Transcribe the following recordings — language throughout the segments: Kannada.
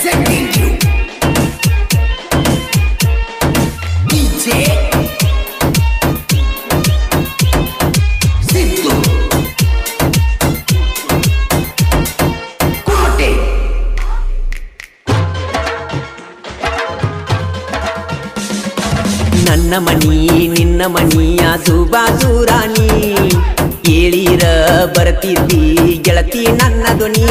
Presenting you DJ Sidhu Kumate ನನ್ನ ಮನಿ ನಿನ್ನ ಮನಿ ಆಜು ಬಾಜು ರಾಣಿ ಕೇಳಿರ ಬರ್ತಿದ್ದಿ ಗೆಳತಿ ನನ್ನ ಧ್ವನಿ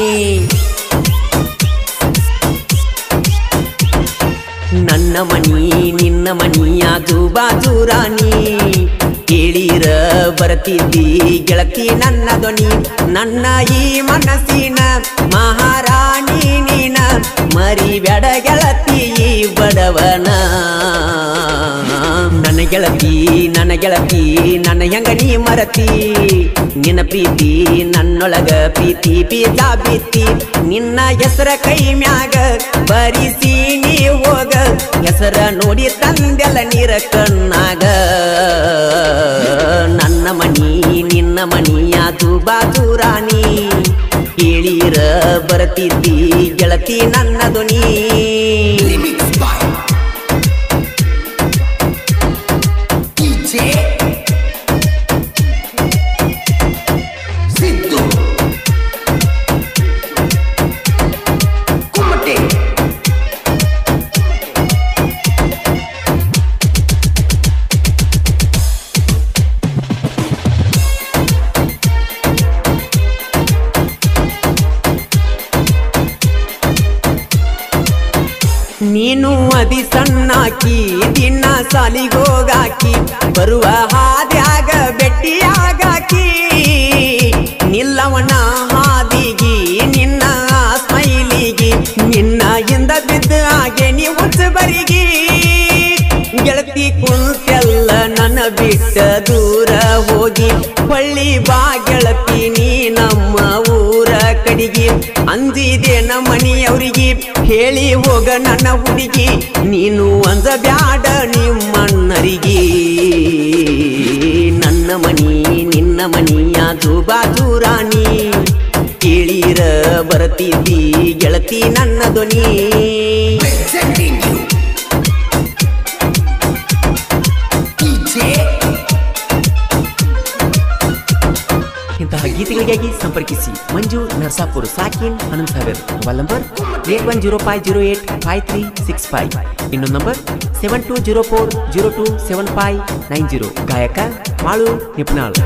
ನನ್ನ ಮನಿ ನಿನ್ನ ಮನಿ ಆಜು ಬಾಜು ರಾಣಿ ಕೇಳಿರ ಬರ್ತಿದ್ದಿ ಗೆಳತಿ ನನ್ನ ಧ್ವನಿ ನನ್ನ ಈ ಮನಸ್ಸಿನ ಮಹಾರಾಣಿ ನೀನ ಮರಿಬೇಡ ಗೆಳತಿ ಈ ಬಡವನ ನನ್ನ ಗೆಳತಿ ನನ್ನ ಗೆಳತಿ ನನ್ನ ಹೆಂಗ ನೀ ಮರತಿ ನಿನ್ನ ಪ್ರೀತಿ ನನ್ನೊಳಗ ಪ್ರೀತಿ ಬೀಜ ಬಿತ್ತಿ ನಿನ್ನ ಹೆಸರ ಕೈ ಮ್ಯಾಗ ಬರಿಸಿ ನೀ ಹೋಗ ಹೆಸರ ನೋಡಿ ತಂದೆಲ್ಲ ನೀರ ಕಣ್ಣಾಗ ನನ್ನ ಮನಿ ನಿನ್ನ ಮನಿ ಆಜು ಬಾಜು ರಾಣಿ ಕೇಳಿರ ಬರ್ತಿದ್ದಿ ಗೆಳತಿ ನನ್ನ ಧ್ವನಿ Remix by DJ Sidhu Kumate ನೀನು ಅದಿ ಸಣ್ಣಾಕಿ ದಿನ ಸಾಲಿಗೋಗಾಕಿ ಬರುವ ಹಾದ್ಯಾಗ ಬೆಟ್ಟಿಯಾಗಾಕಿ ನಿಲ್ಲವನ ಹಾದಿಗಿ ನಿನ್ನ ಸ್ಮೈಲಿಗಿ ನಿನ್ನ ಹಿಂದ ಬಿದ್ದ ಹಾಗೆ ನೀ ಬರಿಗಿ ಗೆಳತಿ ಕುಂತೆಲ್ಲ ನನ್ನ ಬಿಟ್ಟ ದೂರ ಹೋಗಿ ಹೊಳ್ಳಿ ಬಾ ಗೆಳತಿ ನೀ ನಮ್ಮ ಊರ ಕಡಿಗೆ ಅಂದಿದೆ ನಮ್ಮ ಮನೆಯವರಿಗೆ ಹೇಳಿ ಹೋಗ ನನ್ನ ಹುಡುಗಿ ನೀನು ಅಂದ ಬ್ಯಾಡ ನಿಮ್ಮಣ್ಣರಿಗೆ ನನ್ನ ಮನಿ ನಿನ್ನ ಮನಿ ಆಜು ಬಾಜು ರಾಣಿ ಕೇಳಿರ ಬರ್ತಿದ್ದಿ ಗೆಳತಿ ನನ್ನ ಧ್ವನಿ Presenting you DJ ಇಂತಹ ಗೀತೆಗಳಿಗಾಗಿ ಸಂಪರ್ಕಿಸಿ ಮಂಜು ನರ್ಸಾಪುರ್ ಸಾಕಿನ್ ಹನ್ನೊಂದು ಸಾವಿರ mobile number eight one zero five zero eight five three six five ಇನ್ನೊಂದು number seven two zero four zero two seven five nine zero ಗಾಯಕ ಮಾಳು ನಿಪ್ನಾಳ್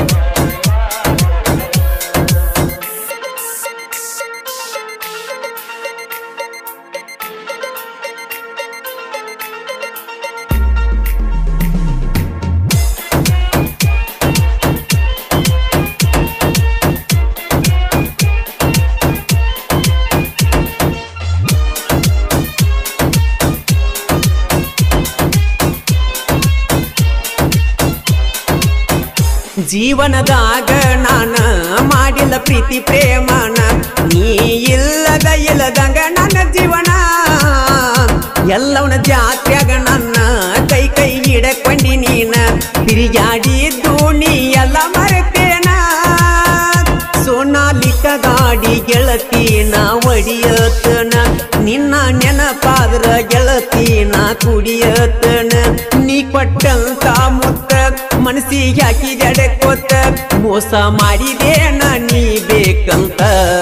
ಜೀವನದಾಗ ನಾನ ಮಾಡಿಲ್ಲ ಪ್ರೀತಿ ಪ್ರೇಮನ ನೀ ಇಲ್ಲದ ಇಲ್ಲದಂಗ ನನ್ನ ಜೀವನ ಎಲ್ಲವನ ಜಾತ್ಯಾಗ ನನ್ನ ಕೈ ಕೈ ಹಿಡಕೊಂಡಿ ನೀನ ತಿರುಗಾಡಿದ್ದು ನೀ ಎಲ್ಲ ಮರೆತೇನ ಸೋನಾಲಿಕ ಗಾಡಿ ಗೆಳತಿನ ಒಡಿಯತನ ನಿನ್ನ ನೆನಪಾದ್ರ ಗೆಳತಿನ ಕುಡಿಯತನ ನೀ ಕೊಟ್ಟಂತ ಮುತ್ತ ಮನಸ್ಸಿಗೆ ಹಾಕಿದೆಡೆ ಕೊತ್ತ ಮೋಸ ಮಾಡಿದೇನ ನೀ ಬೇಕಂತ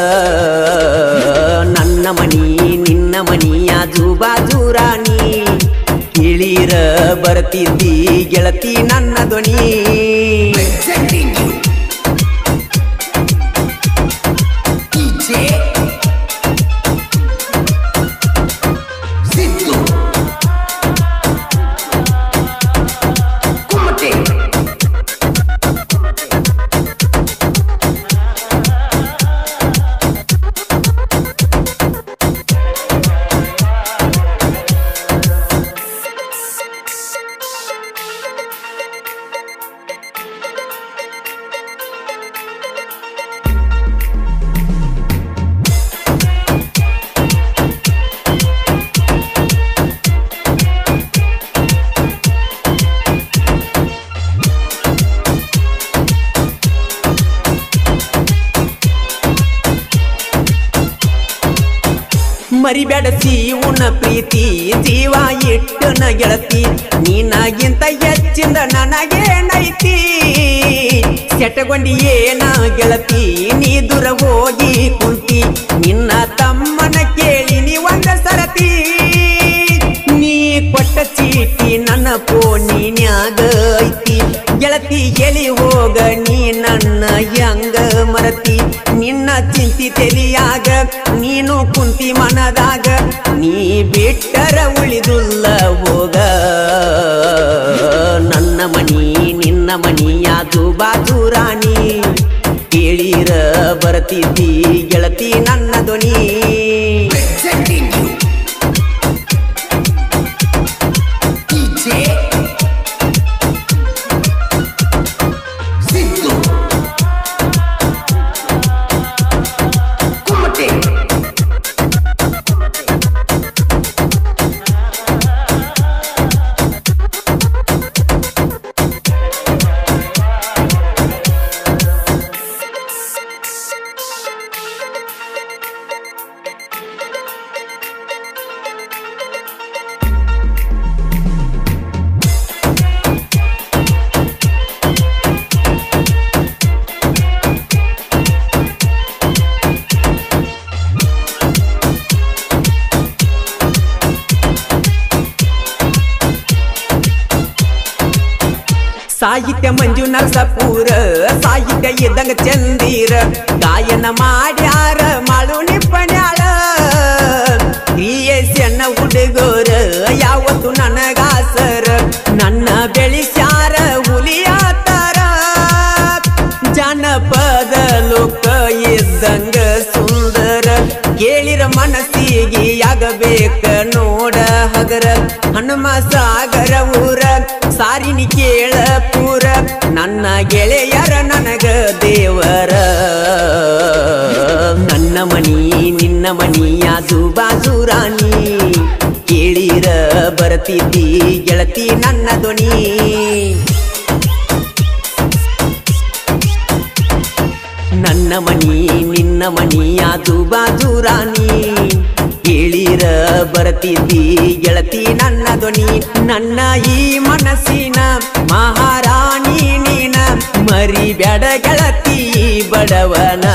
ನನ್ನ ಮನಿ ನಿನ್ನ ಮನಿ ಆಜು ಬಾಜು ರಾಣಿ ಕೇಳಿರ ಬರ್ತಿದ್ದಿ ಗೆಳತಿ ನನ್ನ ಧ್ವನಿ Presenting you DJ Sidhu Kumate ಮರಿಬೇಡ ಉನ ಪ್ರೀತಿ ಜೀವ ಇಟ್ಟನ ಗೆಳತಿ ನೀನಾಗಿಂತ ಹೆಚ್ಚಿಂದ ನನಗೇನೈತಿ ಸೆಟಗೊಂಡಿ ಏನ ಗೆಳತಿ ನೀ ದೂರ ಹೋಗಿ ಕುಂತಿ ನಿನ್ನ ತಮ್ಮನ ಕೇಳಿ ನೀ ಒಂದ ಸರತಿ ನೀ ಕೊಟ್ಟ ಚೀಟಿ ನನ್ನ ಫೋನಿನ್ಯಾಗ ಐತಿ ಗೆಳತಿ ಎಲಿ ಹೋಗ ನೀ ನನ್ನ ಹೆಂಗ ಮರತಿ ನಿನ್ನ ಚಿಂತಿ ತೆಲಿಯಾಗ ನೀನು ಕುಂತಿ ಮನದಾಗ ನೀ ಬಿಟ್ಟರ ಉಳಿದುಲ್ಲ ಹೋಗ ನನ್ನ ಮನಿ ನಿನ್ನ ಮನಿಯಾದು ಬಾಜು ರಾಣಿ ಕೇಳಿರ ಬರ್ತಿದ್ದಿ ಗೆಳತಿ ನನ್ನ ಧ್ವನಿ Presenting you. DJ. Sidhu. Kumate. ಸಾಹಿತ್ಯ ಮಂಜು ನರಸಪೂರ ಸಾಹಿತ್ಯ ಇದ್ದಂಗ ಚಂದೀರ ಗಾಯನ ಮಾಡ್ಯಾರ ಮಾಳು ನಿಪ್ಪಣ್ಯಾಳ ಕ್ರಿಯೇಶನ್ನ ಹುಡುಗೋರ ಯಾವತ್ತು ನನಗಾಸರ ನನ್ನ ಬೆಳಿಸ್ಯಾರ ಹುಲಿಯಾತಾರ ಜನಪದ ಲೋಕ ಇದ್ದಂಗ ಸುಂದರ ಕೇಳಿರ ಮನಸ್ಸಿಗೆ ಆಗಬೇಕ ನೋಡ ಹಗರ ಹನುಮ ಸಾಗರ ಊರ ಸಾರಿನಿ ಕೇಳ ಪೂರ ನನ್ನ ಗೆಳೆಯರ ನನಗ ದೇವರ ನನ್ನ ಮನಿ ನಿನ್ನ ಮನಿಯಾದು ಬಾಜು ರಾಣಿ ಕೇಳಿರ ಬರ್ತಿದ್ದಿ ಗೆಳತಿ ನನ್ನ ಧ್ವನಿ ನನ್ನ ಮನಿ ನಿನ್ನ ಮನಿಯಾದು ಬಾಜು ರಾಣಿ ಕೇಳಿರ ಬರ್ತಿದ್ದಿ ಗೆಳತಿ ನನ್ನ ಧ್ವನಿ ನನ್ನ ಈ ಮನಸ್ಸಿನ ಮಹಾರಾಣಿ ನೀನ ಮರಿಬೇಡ ಗೆಳತಿ ಬಡವನ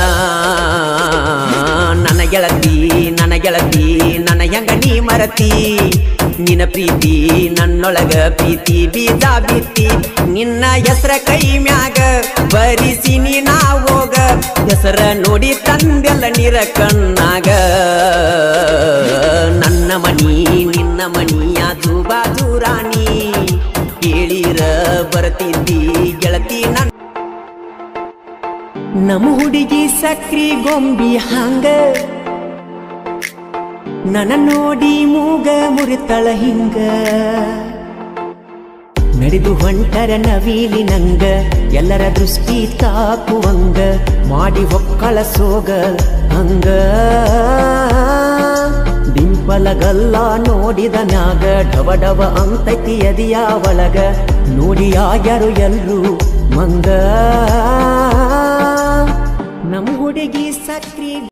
ನನ್ನ ಗೆಳತಿ ನನ್ನ ಗೆಳತಿ ನನ್ನ ಹೆಂಗ ನೀ ಮರತಿ ನಿನ್ನ ಪ್ರೀತಿ ನನ್ನೊಳಗ ಪ್ರೀತಿ ಬೀಜ ಬಿತ್ತಿ ನಿನ್ನ ಹೆಸರ ಕೈ ಮ್ಯಾಗ ಬರಿಸಿ ನೀ ನಾ ಹೋಗ ಹೆಸರ ನೋಡಿ ತಂದೆಲ್ಲ ನೀರ ಕಣ್ಣಾಗ ನನ್ನ ಮನಿ ನಿನ್ನ ಮನಿಯಾದು ಬಾಜು ರಾಣಿ ಕೇಳಿರ ಬರ್ತಿದ್ದಿ ಗೆಳತಿ ನನ್ನ ನಮ್ಮ ಹುಡುಗಿ ಸಕ್ರಿ ಗೊಂಬಿ ಹಂಗ ನನ್ನ ನೋಡಿ ಮೂಗ ಮುರಿತಳ ಹಿಂಗ ನಡೆದು ಹೊಂಟರ ನವೀಲಿ ನಂಗ ಎಲ್ಲರ ದೃಷ್ಟಿ ತಾಕುವಂಗ ಮಾಡಿ ಹೊಕ್ಕಳ ಸೋಗ ಹಂಗ ಡಿಂಪಲಗಲ್ಲ ನೋಡಿದ ನ್ಯಾಗ ಡವ ಡವ ಅಂತೈತಿ ಎದಿಯ ಒಳಗ ನೋಡಿ ಆಗ್ಯಾರು ಎಲ್ರು ಮಂಗ ನಮ್ ಹುಡುಗಿ ಸಕ್ರಿ